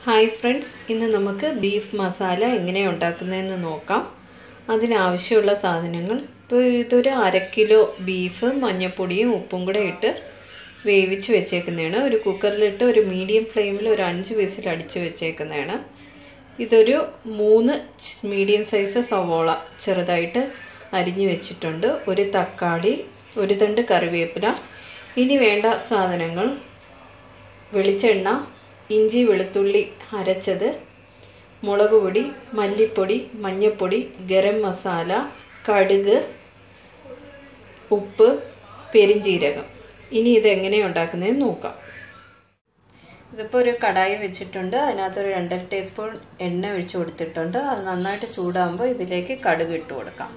hi friends ഇന്ന് നമുക്ക് beef masala എങ്ങനെയാണ് ഉണ്ടാക്കുന്നതെന്ന് നോക്കാം അതിനാവശ്യമുള്ള സാധനങ്ങൾ ഇപ്പോൾ ഇതൊരു അര കിലോ ബീഫ് മഞ്ഞൾപ്പൊടിയും ഉപ്പും കൂടെ ഇട്ട് വേവിച്ച് വെച്ചേക്കുന്നതാണ് ഒരു കുക്കറിലിട്ട് ഒരു മീഡിയം ഫ്ലെയിമിൽ ഒരു അഞ്ച് വിസിൽ അടിച്ച് വെച്ചേക്കുന്നതാണ് ഇതൊരു മൂന്ന് മീഡിയം സൈസ് സവോള ചെറുതായിട്ട് അരിഞ്ഞു വെച്ചിട്ടുണ്ട് ഒരു തക്കാളി ഒരു തണ്ട് കറിവേപ്പില ഇനി വേണ്ട സാധനങ്ങൾ വെളിച്ചെണ്ണ ഇഞ്ചി വെളുത്തുള്ളി അരച്ചത് മുളക് പൊടി മല്ലിപ്പൊടി മഞ്ഞൾപ്പൊടി ഗരം മസാല കടുക് ഉപ്പ് പെരിഞ്ജീരകം ഇനി ഇത് എങ്ങനെയാണ് ഉണ്ടാക്കുന്നതെന്ന് നോക്കാം ഇതിപ്പോൾ ഒരു കടായി വെച്ചിട്ടുണ്ട് അതിനകത്ത് ഒരു രണ്ടര ടീസ്പൂൺ എണ്ണ ഒഴിച്ച് കൊടുത്തിട്ടുണ്ട് അത് നന്നായിട്ട് ചൂടാകുമ്പോൾ ഇതിലേക്ക് കടുക് ഇട്ട് കൊടുക്കാം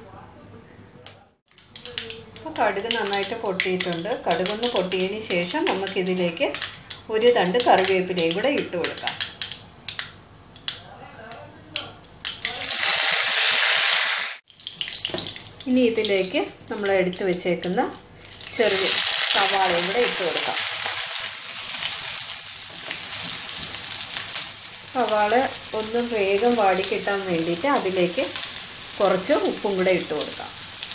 അപ്പോൾ കടുക് നന്നായിട്ട് പൊട്ടിയിട്ടുണ്ട് കടുകൊന്ന് പൊട്ടിയതിന് ശേഷം നമുക്കിതിലേക്ക് ഒരു തണ്ട് കറിവേപ്പിലയും കൂടെ ഇട്ട് കൊടുക്കാം ഇനി ഇതിലേക്ക് നമ്മൾ എടുത്തു വെച്ചേക്കുന്ന ചെറിയ സവാളയും കൂടെ ഇട്ട് കൊടുക്കാം സവാള ഒന്ന് വേഗം വാടി കിട്ടാൻ വേണ്ടിയിട്ട് അതിലേക്ക് കുറച്ച് ഉപ്പും കൂടെ ഇട്ട് കൊടുക്കാം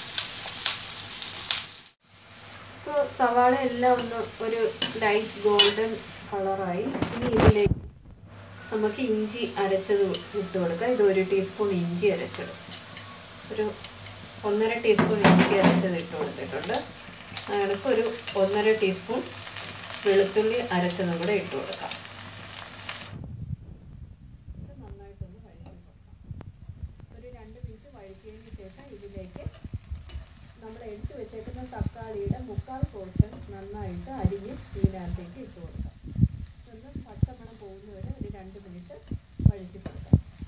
ഇപ്പോൾ സവാള എല്ലാം ഒന്ന് ഒരു ലൈറ്റ് ഗോൾഡൻ കളറായി ഇനി ഇതിലേക്ക് നമുക്ക് ഇഞ്ചി അരച്ചത് ഇട്ട് കൊടുക്കാം ഇത് ഒരു ടീസ്പൂൺ ഇഞ്ചി അരച്ചത് ഒരു ഒന്നര ടീസ്പൂൺ ഇഞ്ചി അരച്ചത് ഇട്ട് കൊടുത്തിട്ടുണ്ട് കണക്ക് ഒരു ഒന്നര ടീസ്പൂൺ വെളുത്തുള്ളി അരച്ചതും കൂടെ ഇട്ട് കൊടുക്കാം നന്നായിട്ടൊന്ന് വഴറ്റി കൊടുക്കാം ഒരു രണ്ട് മിനിറ്റ് വഴറ്റിയതിന് ശേഷം ഇതിലേക്ക് നമ്മൾ എടുത്തു വെച്ചേക്കുന്ന തക്കാളിയുടെ മുക്കാൽ പോർഷൻ നന്നായിട്ട് അരിഞ്ഞ് ഇതിനകത്തേക്ക് ഇട്ട് കൊടുക്കാം ഒന്ന് പച്ചമണം പോകുന്നവരെ ഒരു രണ്ട് മിനിറ്റ് വഴറ്റി കൊടുക്കാം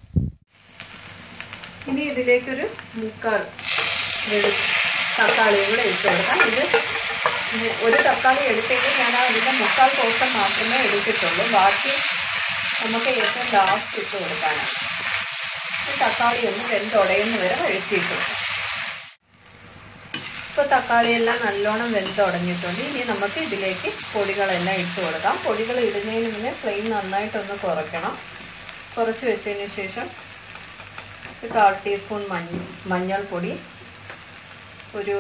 ഇനി ഇതിലേക്കൊരു മുക്കാൽ വെളു തക്കാളിയും കൂടെ ഇട്ട് കൊടുക്കാം ഇത് ഒരു തക്കാളി എടുത്തെങ്കിൽ ഞാൻ അതിൻ്റെ മുക്കാൽ പോർഷൻ മാത്രമേ എടുത്തിട്ടുള്ളൂ ബാക്കി നമുക്ക് ഏറ്റവും ലാസ്റ്റ് ഇട്ട് കൊടുക്കാനാണ് ഈ തക്കാളി ഒന്ന് വെന്തുടയുന്ന വരെ വഴറ്റിയിട്ട് കൊടുക്കാം ഇപ്പോൾ തക്കാളിയെല്ലാം നല്ലോണം വെന്തുടഞ്ഞിട്ടുണ്ട് ഇനി നമുക്ക് ഇതിലേക്ക് പൊടികളെല്ലാം ഇട്ട് കൊടുക്കാം പൊടികൾ ഇടുന്നതിന് മുന്നേ ഫ്ലെയിം നന്നായിട്ടൊന്ന് കുറയ്ക്കണം കുറച്ച് വെച്ചതിന് ശേഷം ഒരു കാൽ ടീസ്പൂൺ മഞ്ഞ മഞ്ഞൾപ്പൊടി ഒരു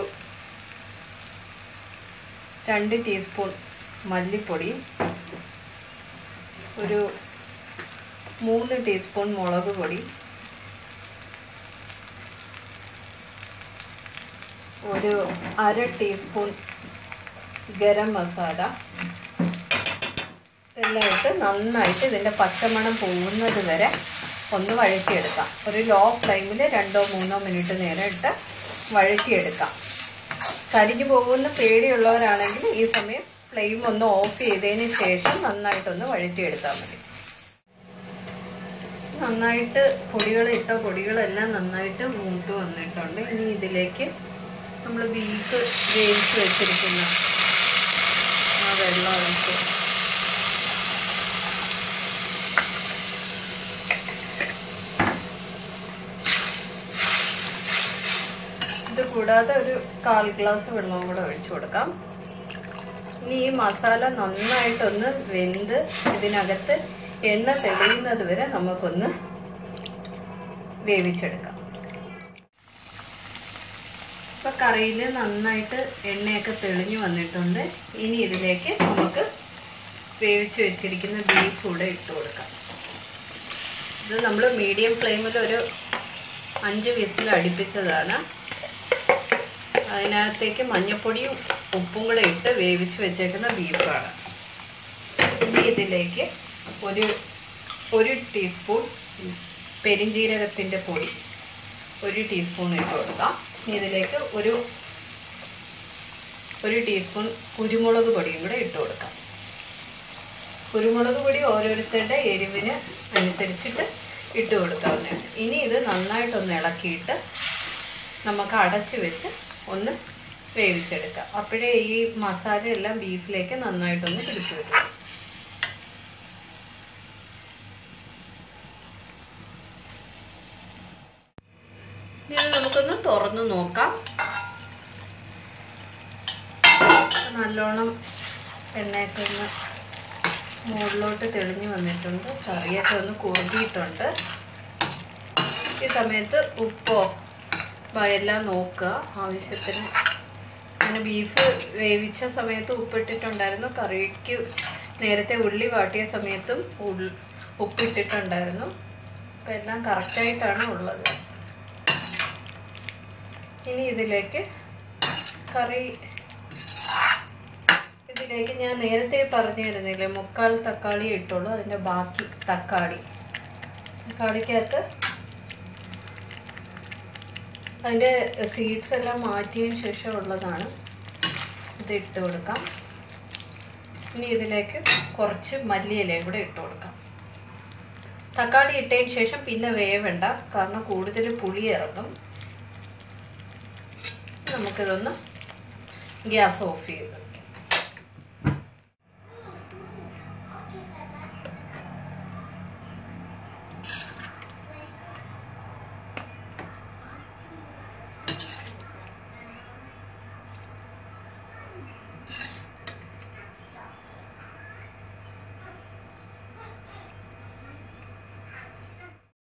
രണ്ട് ടീസ്പൂൺ മല്ലിപ്പൊടി ഒരു മൂന്ന് ടീസ്പൂൺ മുളക് പൊടി ഒരു അര ടീസ്പൂൺ ഗരം മസാല ഇതെല്ലാം ഇട്ട് നന്നായിട്ട് ഇതിൻ്റെ പച്ചമണം പോകുന്നത് വരെ ഒന്ന് വഴറ്റിയെടുക്കാം ഒരു ലോ ഫ്ലെയിമിൽ രണ്ടോ മൂന്നോ മിനിറ്റ് നേരം ഇട്ട് വഴറ്റിയെടുക്കാം കരിഞ്ഞു പോകുന്ന പേടിയുള്ളവരാണെങ്കിൽ ഈ സമയം ഫ്ലെയിം ഒന്ന് ഓഫ് ചെയ്തതിന് ശേഷം നന്നായിട്ടൊന്ന് വഴറ്റിയെടുത്താൽ മതി നന്നായിട്ട് പൊടികൾ ഇട്ട പൊടികളെല്ലാം നന്നായിട്ട് മൂത്ത് വന്നിട്ടുണ്ട് ഇനി ഇതിലേക്ക് നമ്മൾ ബീഫ് വേവിച്ച് വെച്ചിരിക്കുന്ന ആ വെള്ളം ഒഴിച്ച് ഇത് കൂടാതെ ഒരു കാൽ ഗ്ലാസ് വെള്ളവും കൂടെ ഒഴിച്ചു കൊടുക്കാം ഇനി ഈ മസാല നന്നായിട്ടൊന്ന് വെന്ത് ഇതിനകത്ത് എണ്ണ തെളിയുന്നത് വരെ നമുക്കൊന്ന് വേവിച്ചെടുക്കാം ഇപ്പൊ കറിയിൽ നന്നായിട്ട് എണ്ണയൊക്കെ തെളിഞ്ഞു വന്നിട്ടുണ്ട് ഇനി ഇതിലേക്ക് നമുക്ക് വേവിച്ച് വെച്ചിരിക്കുന്ന ബീഫ് കൂടെ ഇട്ട് കൊടുക്കാം ഇത് നമ്മൾ മീഡിയം ഫ്ലെയിമിൽ ഒരു അഞ്ച് വിസിൽ അടുപ്പിച്ചതാണ് അതിനകത്തേക്ക് മഞ്ഞൾപ്പൊടിയും ഉപ്പും കൂടെ ഇട്ട് വേവിച്ച് വെച്ചേക്കുന്ന ബീഫാണ് ഇനി ഇതിലേക്ക് ഒരു ഒരു ടീസ്പൂൺ പെരിഞ്ജീരകത്തിൻ്റെ പൊടി ഒരു ടീസ്പൂൺ ഇട്ട് കൊടുക്കാം ഇതിലേക്ക് ഒരു ഒരു ടീസ്പൂൺ കുരുമുളക് പൊടിയും കൂടെ ഇട്ട് കൊടുക്കാം കുരുമുളക് പൊടി ഓരോരുത്തരുടെ എരിവിന് അനുസരിച്ചിട്ട് ഇട്ട് കൊടുക്കാവുന്നതാണ് ഇനി ഇത് നന്നായിട്ടൊന്ന് ഇളക്കിയിട്ട് നമുക്ക് അടച്ച് വെച്ച് ഒന്ന് വേവിച്ചെടുക്കാം അപ്പോഴേ ഈ മസാല എല്ലാം ബീഫിലേക്ക് നന്നായിട്ടൊന്ന് പിടിച്ചു വരും ഇത് നമുക്കൊന്ന് തുറന്ന് നോക്കാം നല്ലോണം എണ്ണയൊക്കെ ഒന്ന് മുകളിലോട്ട് തെളിഞ്ഞു വന്നിട്ടുണ്ട് കറിയൊക്കെ ഒന്ന് കുറുകിയിട്ടുണ്ട് ഈ സമയത്ത് ഉപ്പോ വ- എല്ലാം നോക്കുക ആവശ്യത്തിന് അങ്ങനെ ബീഫ് വേവിച്ച സമയത്ത് ഉപ്പിട്ടിട്ടുണ്ടായിരുന്നു കറിക്ക് നേരത്തെ ഉള്ളി വാട്ടിയ സമയത്തും ഉൾ ഉപ്പിട്ടിട്ടുണ്ടായിരുന്നു അപ്പം എല്ലാം കറക്റ്റായിട്ടാണ് ഉള്ളത് ഇനി ഇതിലേക്ക് കറി ഇതിലേക്ക് ഞാൻ നേരത്തെ പറഞ്ഞിരുന്നില്ലേ മുക്കാൽ തക്കാളി ഇട്ടുള്ളൂ അതിൻ്റെ ബാക്കി തക്കാളി തക്കാളിക്കകത്ത് അതിൻ്റെ സീഡ്സ് എല്ലാം മാറ്റിയതിന് ശേഷം ഉള്ളതാണ് ഇത് ഇട്ട് കൊടുക്കാം ഇനി ഇതിലേക്ക് കുറച്ച് മല്ലിയിലയും കൂടെ ഇട്ട് കൊടുക്കാം തക്കാളി ഇട്ടതിന് ശേഷം പിന്നെ വേവണ്ട കാരണം കൂടുതൽ പുളി ഇറങ്ങും നമുക്കിതൊന്ന് ഗ്യാസ് ഓഫ് ചെയ്ത്